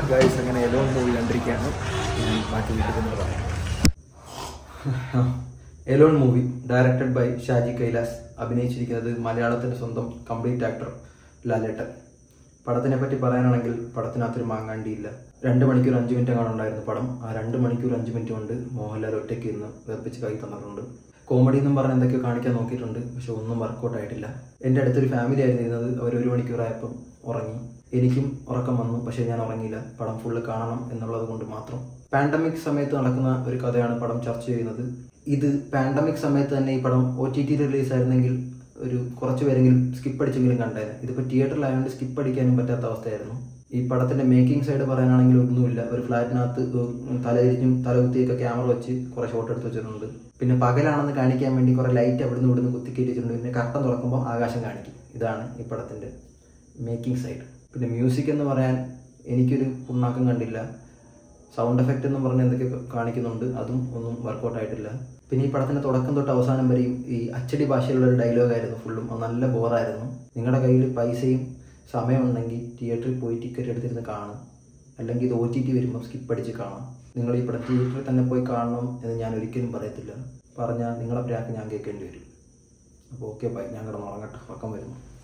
guys അങ്ങനെ Elon movie കണ്ടിരിക്കുകയാണ് ഞാൻ ബാക്കി വീട്ടിൽ പറയാം Alone movie directed by Shaji Kailas അഭിനയിച്ചിരിക്കുന്നത് മലയാളത്തിന്റെ സ്വന്തം കംപ്ലീറ്റ് ആക്ടർ ലാലേട്ടൻ പടത്തിനെ പറ്റി പറയാനാണെങ്കിൽ പടത്തിനകത്തൊരു മാങ്ങാണ്ടിയില്ല രണ്ട് മണിക്കൂർ അഞ്ച് മിനിറ്റ് കാണുണ്ടായിരുന്നു പടം ആ രണ്ട് മണിക്കൂർ അഞ്ച് മിനിറ്റ് കൊണ്ട് മോഹൻലാൽ ഒറ്റയ്ക്ക് ഇന്ന് വെറുപ്പിച്ച് കൈ തന്നിട്ടുണ്ട് കോമഡി എന്നും പറഞ്ഞ് എന്തൊക്കെയോ കാണിക്കാൻ നോക്കിയിട്ടുണ്ട് പക്ഷെ ഒന്നും വർക്കൗട്ട് ആയിട്ടില്ല എൻ്റെ അടുത്തൊരു ഫാമിലി ആയിരുന്നു ഇരുന്നത് അവർ ഒരു മണിക്കൂറായപ്പം ഉറങ്ങി എനിക്കും ഉറക്കം വന്നു പക്ഷേ ഞാൻ ഉറങ്ങിയില്ല പടം ഫുള്ള് കാണണം എന്നുള്ളത് കൊണ്ട് മാത്രം പാൻഡമിക് സമയത്ത് നടക്കുന്ന ഒരു കഥയാണ് പടം ചർച്ച ചെയ്യുന്നത് ഇത് പാൻഡമിക് സമയത്ത് തന്നെ ഈ പടം ഒ ടി ടി റിലീസ് ആയിരുന്നെങ്കിൽ ഒരു കുറച്ച് പേരെങ്കിലും സ്കിപ്പ് അടിച്ചെങ്കിലും കണ്ടായിരുന്നു ഇതിപ്പോൾ തിയേറ്ററിലായതുകൊണ്ട് സ്കിപ്പ് അടിക്കാനും പറ്റാത്ത അവസ്ഥയായിരുന്നു ഈ പടത്തിന്റെ മേക്കിംഗ് സൈഡ് പറയാനാണെങ്കിൽ ഒന്നുമില്ല ഒരു ഫ്ലാറ്റിനകത്ത് തലതിരിഞ്ഞും തലകുത്തിയൊക്കെ ക്യാമറ വെച്ച് കുറെ ഷോട്ട് എടുത്ത് വെച്ചിട്ടുണ്ട് പിന്നെ പകലാണെന്ന് കാണിക്കാൻ വേണ്ടി കുറെ ലൈറ്റ് അവിടുന്ന് ഇവിടുന്ന് കുത്തിക്കേറ്റിട്ടുണ്ട് പിന്നെ കർട്ടൻ തുറക്കുമ്പോൾ ആകാശം കാണിക്കും ഇതാണ് ഈ പടത്തിന്റെ മേക്കിംഗ് സൈഡ് പിന്നെ മ്യൂസിക് എന്ന് പറയാൻ എനിക്കൊരു പുണ്ണാക്കം കണ്ടില്ല സൗണ്ട് എഫക്റ്റ് എന്ന് പറഞ്ഞ് എന്തൊക്കെ കാണിക്കുന്നുണ്ട് അതും ഒന്നും വർക്കൗട്ട് ആയിട്ടില്ല പിന്നെ ഈ പടത്തിന്റെ തുടക്കം തൊട്ട് അവസാനം വരെയും ഈ അച്ചടി ഭാഷയിലുള്ള ഒരു ഡയലോഗ് ആയിരുന്നു ഫുള്ളും അത് നല്ല ബോറായിരുന്നു നിങ്ങളുടെ കയ്യിൽ പൈസയും സമയമുണ്ടെങ്കിൽ തിയേറ്ററിൽ പോയി ടിക്കറ്റ് എടുത്തിരുന്ന് കാണും അല്ലെങ്കിൽ ഇത് ഒ ടി ടി വരുമ്പോൾ സ്കിപ്പ് അടിച്ച് കാണാം നിങ്ങൾ ഈ പടം തിയേറ്ററിൽ തന്നെ പോയി കാണണം എന്ന് ഞാൻ ഒരിക്കലും പറയത്തില്ല പറഞ്ഞാൽ നിങ്ങളെ പ്രാക്ക് ഞാൻ കേൾക്കേണ്ടി വരും അപ്പോൾ ഓക്കെ ബൈ ഞാൻ കിടന്ന് ഉറങ്ങട്ടെ ഉറക്കം വരുന്നു